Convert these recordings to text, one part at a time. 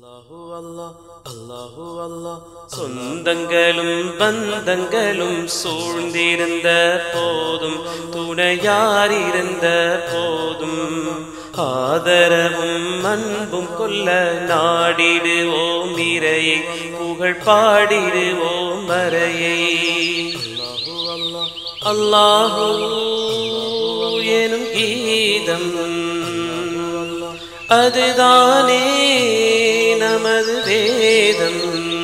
அல்லாஹு அல்லாஹ் அல்லாஹு அல்லாஹ் சொந்தங்களும் பந்தங்களும் சூழ்ந்திருந்த போதும் துணையாரிருந்த போதும் ஆதரவும் அன்பும் கொல்ல நாடிடுவோம் இறையை புகழ் பாடிடுவோம் மறையை அல்லாஹு எனும் கீதம் அதுதானே நமது வேதம்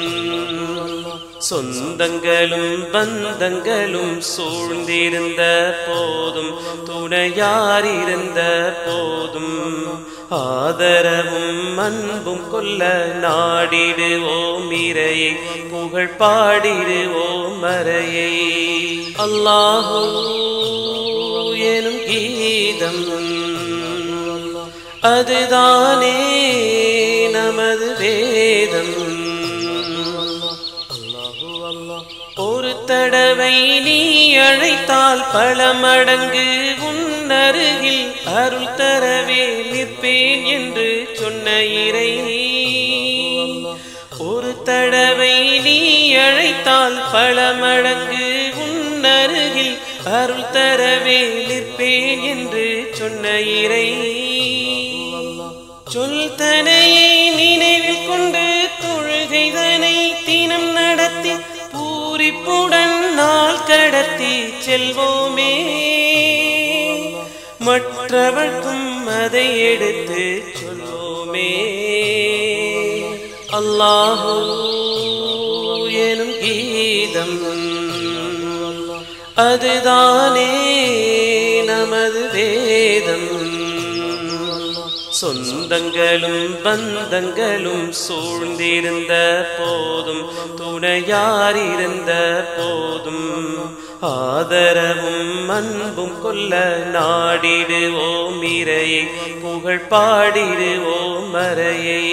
சொந்தங்களும் பந்தங்களும் சூழ்ந்திருந்த போதும் துணையாரிருந்த போதும் ஆதரவும் அன்பும் கொல்ல நாடிடுவோம் இறையை புகழ் பாடிடுவோம் மறையை அல்லாஹூ எனும் கீதம் அதுதானே நமது வேதம் ஒரு தடவை நீ அழைத்தால் பல மடங்கு உன்னருகில் அருள் தரவே நிற்பேன் என்று சொன்ன இறை ஒரு தடவை நீ அழைத்தால் பல மடங்கு உன்னருகில் அருள் தரவே நிற்பேன் என்று சொன்ன இறை சொல் தனையை நினைவில் கொண்டு தொழுகைதனை தினம் நடத்தி பூரிப்புடன் நாள் கடத்தி செல்வோமே மற்றவர்க்கும் அதை எடுத்து சொல்வோமே அல்லாஹூ எனும் கீதம் அதுதானே நமது வேதம் சொந்தங்களும் பந்தங்களும் சூழ்ந்திருந்த போதும் துணையாரிருந்த போதும் ஆதரவும் அன்பும் கொல்ல நாடிடுவோம் இறையை புகழ் பாடிடுவோம் மறையை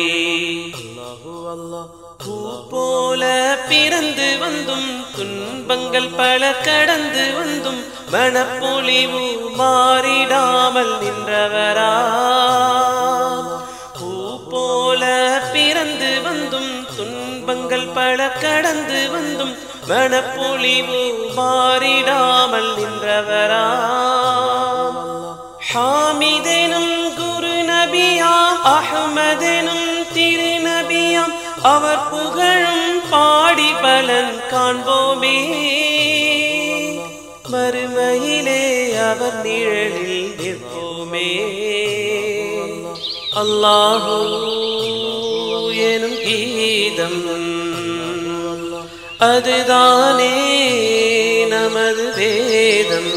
பூ போல பிறந்து வந்தும் துன்பங்கள் பல கடந்து வந்தும் மனப்பொழிவு மாறிடாமல் நின்றவரா பூ போல பிறந்து வந்தும் துன்பங்கள் பல கடந்து வந்தும் மனப்பொழிவு மாறிடாமல் நின்றவரா ஹாமிதெனும் குரு நபியாம் அஹ்மதெனும் திருநபியாம் அவர் புகழும் பாடி பலன் காண்போமே மறுமையிலே அவர் நிழலில் நிற்போமே அல்லாஹூ எனும் கீதம் அதுதானே நமது வேதம்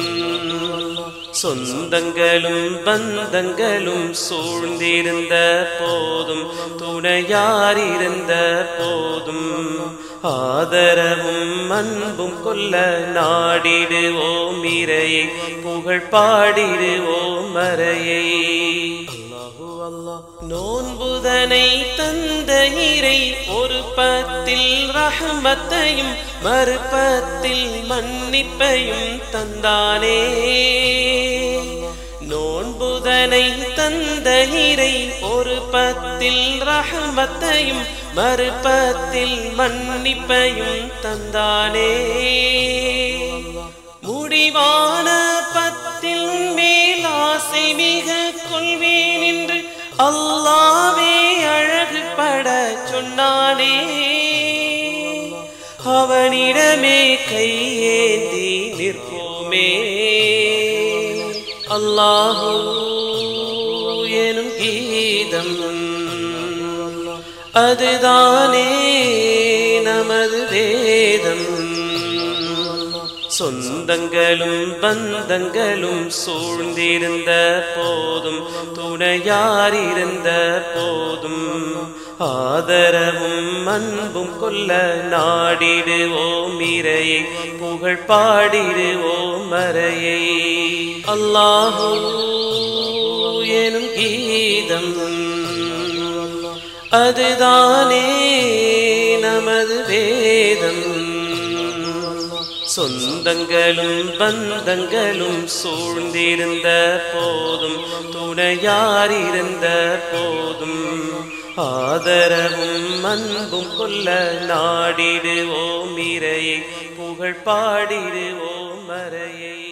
சொந்தங்களும் பந்தங்களும் சூழ்ந்திருந்த போதும் துணையாரிருந்த போதும் ஆதரவும் அன்பும் கொல்ல நாடிடுவோம் இறையை புகழ் பாடிடுவோம் மறையை நோன்புதனை தந்த இறை ஒரு பத்தில் ரஹமத்தையும் மறுபத்தில் மன்னிப்பையும் தந்தானே நோன்புதனை தந்த இறை ஒரு பத்தில் ரஹமத்தையும் மறுபத்தில் மன்னிப்பையும் தந்தானே முடிவான பத்தில் மேல் ஆசை மிக கொள்வேன் என்று அல்லாவே அழகு பட சொன்னானே அவனிடமே கையேந்தி நிற்போமே அல்லாஹூ எனும் கீதம் அதுதானே நமது வேதம் சொந்தங்களும் பந்தங்களும் சூழ்ந்திருந்த போதும் துணையாரிருந்த போதும் ஆதரவும் அன்பும் கொல்ல நாடிடுவோம் இறையை புகழ் பாடிடுவோம் மறையை அல்லாஹூ எனும் கீதம் அதுதானே நமது வேதம் சொந்தங்களும் பந்தங்களும் சூழ்ந்திருந்த போதும் துணையாரிருந்த போதும் ஆதரவும் அன்பும் கொல்ல நாடிடுவோம் இறையை புகழ் பாடிடுவோம் மறையை